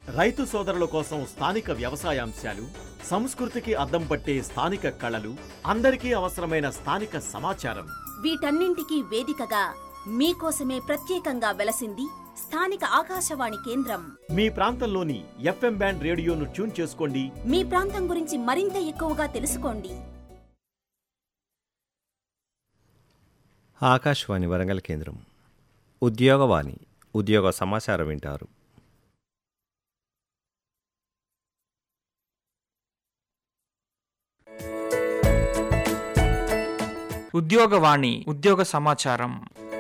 రైతు సోదరుల కోసం స్థానిక వ్యవసాయాంశాలు సంస్కృతికి అద్దం పట్టే స్థానిక కళలు అందరికీ అవసరమైన స్థానిక సమాచారం వీటన్నింటికీ వేదికగా మీకోసమే ప్రత్యేకంగా వెలసింది స్థానిక ఆకాశవాణి కేంద్రం మీ ప్రాంతంలోని ఎఫ్ఎం బ్యాండ్ రేడియోను ట్యూన్ చేసుకోండి మీ ప్రాంతం గురించి మరింత ఎక్కువగా తెలుసుకోండి ఆకాశవాణి వరంగల్ కేంద్రం ఉద్యోగవాణి ఉద్యోగ సమాచారం వింటారు ఉద్యోగవాణి ఉద్యోగ సమాచారం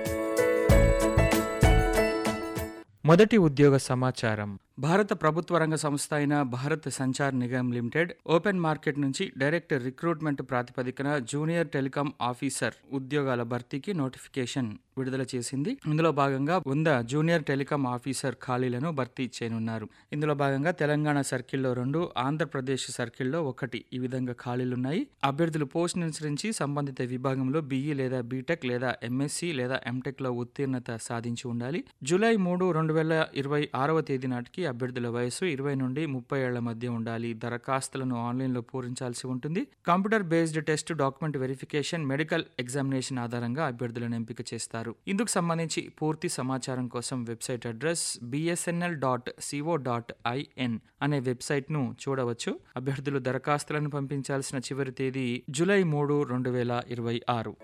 మొదటి ఉద్యోగ సమాచారం భారత ప్రభుత్వ రంగ సంస్థ అయిన Bharat Sanchar Nigam limited open market నుంచి డైరెక్ట్ రిక్రూట్మెంట్ ప్రాతిపదికన జూనియర్ టెలికాం ఆఫీసర్ ఉద్యోగాల భర్తీకి నోటిఫికేషన్ విడుదల చేసింది ఇందులో భాగంగా వంద జూనియర్ టెలికాం ఆఫీసర్ ఖాళీలను భర్తీ చేయనున్నారు ఇందులో భాగంగా తెలంగాణ సర్కిల్లో రెండు ఆంధ్రప్రదేశ్ సర్కిల్లో ఒకటి ఈ విధంగా ఖాళీలున్నాయి అభ్యర్థులు పోస్ట్ అనుసరించి సంబంధిత విభాగంలో బీఈ లేదా బీటెక్ లేదా ఎంఎస్సి లేదా ఎంటెక్ లో ఉత్తీర్ణత సాధించి ఉండాలి జూలై మూడు రెండు వేల ఇరవై ఆరవ తేదీ నాటికి అభ్యర్థుల వయసు ఇరవై నుండి ముప్పై ఏళ్ల మధ్య ఉండాలి దరఖాస్తులను ఆన్లైన్లో పూరించాల్సి ఉంటుంది computer based test document verification medical examination ఆధారంగా అభ్యర్థులను ఎంపిక చేస్తారు ఇందుకు సంబంధించి పూర్తి సమాచారం కోసం website address BSNL dot CO dot IN అనే వెబ్సైట్ను చూడవచ్చు అభ్యర్థులు దరఖాస్తులను పంపించాల్సిన చివరి తేదీ జూలై మూడు రెండు వేల ఇరవై ఆరు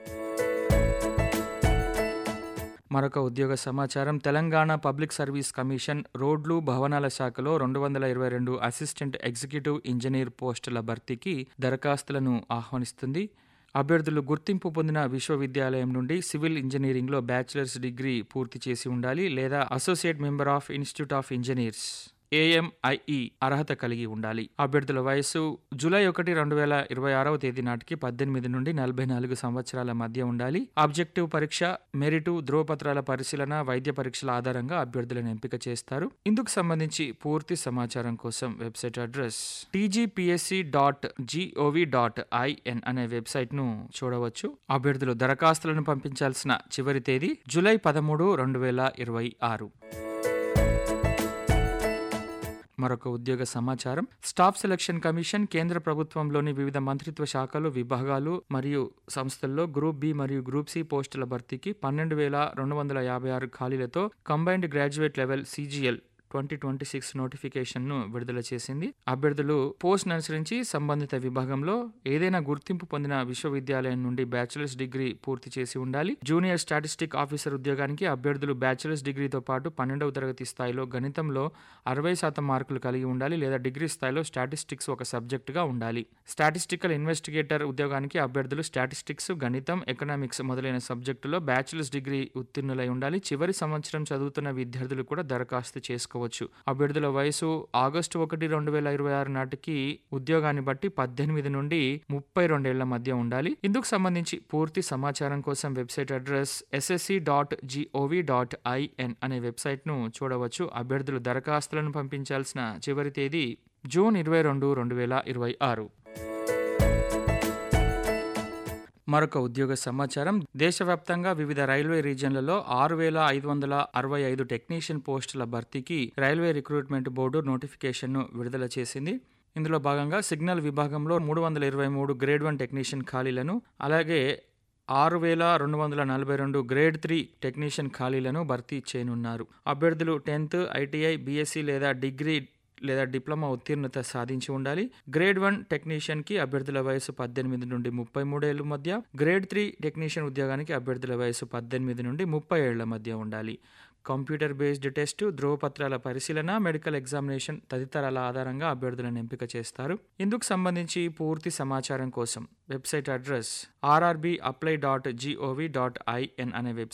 మరొక ఉద్యోగ సమాచారం తెలంగాణ పబ్లిక్ సర్వీస్ కమిషన్ రోడ్లు భవనాల శాఖలో రెండు వందల ఇరవై రెండు అసిస్టెంట్ ఎగ్జిక్యూటివ్ ఇంజనీర్ పోస్టుల భర్తీకి దరఖాస్తులను ఆహ్వానిస్తుంది అభ్యర్థులు గుర్తింపు పొందిన విశ్వవిద్యాలయం నుండి సివిల్ ఇంజనీరింగ్లో బ్యాచిలర్స్ డిగ్రీ పూర్తి చేసి ఉండాలి లేదా Associate Member of Institute of Engineers AMIE అర్హత కలిగి ఉండాలి అభ్యర్థుల వయసు జూలై ఒకటి రెండు వేల ఇరవై ఆరవ తేదీ నాటికి పద్దెనిమిది నుండి నలభై నాలుగు సంవత్సరాల మధ్య ఉండాలి ఆబ్జెక్టివ్ పరీక్ష మెరిటు ధ్రువపత్రాల పరిశీలన వైద్య పరీక్షల ఆధారంగా అభ్యర్థులను ఎంపిక చేస్తారు ఇందుకు సంబంధించి పూర్తి సమాచారం కోసం website address TGPSC dot GOV dot IN అనే వెబ్సైట్ ను చూడవచ్చు అభ్యర్థులు దరఖాస్తులను పంపించాల్సిన చివరి తేదీ జూలై పదమూడు రెండు వేల ఇరవై ఆరు మరొక ఉద్యోగ సమాచారం స్టాఫ్ సెలక్షన్ కమిషన్ కేంద్ర ప్రభుత్వంలోని వివిధ మంత్రిత్వ శాఖలు విభాగాలు మరియు సంస్థల్లో గ్రూప్ బి మరియు గ్రూప్ సి పోస్టుల భర్తీకి పన్నెండు వేల రెండు వందల యాభై ఆరు ఖాళీలతో combined graduate level CGL twenty twenty six నోటిఫికేషన్ను విడుదల చేసింది అభ్యర్థులు పోస్ట్ అనుసరించి సంబంధిత విభాగంలో ఏదైనా గుర్తింపు పొందిన విశ్వవిద్యాలయం నుండి బ్యాచిలర్స్ డిగ్రీ పూర్తి చేసి ఉండాలి జూనియర్ స్టాటిస్టిక్ ఆఫీసర్ ఉద్యోగానికి అభ్యర్థులు బ్యాచిలర్స్ డిగ్రీతో పాటు పన్నెండవ తరగతి స్థాయిలో గణితంలో అరవై శాతం మార్కులు కలిగి ఉండాలి లేదా డిగ్రీ స్థాయిలో స్టాటిస్టిక్స్ ఒక సబ్జెక్టుగా ఉండాలి స్టాటిస్టికల్ ఇన్వెస్టిగేటర్ ఉద్యోగానికి అభ్యర్థులు స్టాటిస్టిక్స్ గణితం ఎకనామిక్స్ మొదలైన సబ్జెక్టులో బ్యాచిలర్స్ డిగ్రీ ఉత్తీర్ణులై ఉండాలి చివరి సంవత్సరం చదువుతున్న విద్యార్థులు కూడా దరఖాస్తు చేసుకోవచ్చు అభ్యర్థుల వయసు ఆగస్టు ఒకటి రెండు వేల ఇరవై ఆరు నాటికి ఉద్యోగాన్ని బట్టి పద్దెనిమిది నుండి ముప్పై రెండేళ్ల మధ్య ఉండాలి ఇందుకు సంబంధించి పూర్తి సమాచారం కోసం website address SSC dot GOV dot IN అనే వెబ్సైట్ను చూడవచ్చు అభ్యర్థులు దరఖాస్తులను పంపించాల్సిన చివరి తేదీ జూన్ ఇరవై రెండు రెండు వేల ఇరవై ఆరు మరొక ఉద్యోగ సమాచారం దేశవ్యాప్తంగా వివిధ రైల్వే రీజియన్లలో ఆరు వేల ఐదు వందల అరవై ఐదు టెక్నీషియన్ పోస్టుల భర్తీకి రైల్వే రిక్రూట్మెంట్ బోర్డు నోటిఫికేషన్ను విడుదల చేసింది ఇందులో భాగంగా సిగ్నల్ విభాగంలో మూడు వందల ఇరవై మూడు గ్రేడ్ వన్ టెక్నీషియన్ ఖాళీలను అలాగే ఆరు వేల రెండు వందల నలభై రెండు గ్రేడ్ త్రీ టెక్నీషియన్ ఖాళీలను భర్తీ చేయనున్నారు అభ్యర్థులు టెన్త్ ఐటీఐ బీఎస్సీ లేదా డిగ్రీ లేదా డిప్లొమా ఉత్తీర్ణత సాధించి ఉండాలి గ్రేడ్ వన్ టెక్నీషియన్ కి అభ్యర్థుల వయసు పద్దెనిమిది నుండి ముప్పై మూడేళ్ల మధ్య గ్రేడ్ త్రీ టెక్నీషియన్ ఉద్యోగానికి అభ్యర్థుల వయసు పద్దెనిమిది నుండి ముప్పై ఏళ్ల మధ్య ఉండాలి కంప్యూటర్ బేస్డ్ టెస్ట్ ధ్రువపత్రాల పరిశీలన మెడికల్ ఎగ్జామినేషన్ తదితరాల ఆధారంగా అభ్యర్థులను ఎంపిక చేస్తారు ఇందుకు సంబంధించి పూర్తి సమాచారం కోసం website address RRB apply dot GOV dot IN అనే వెబ్సైట్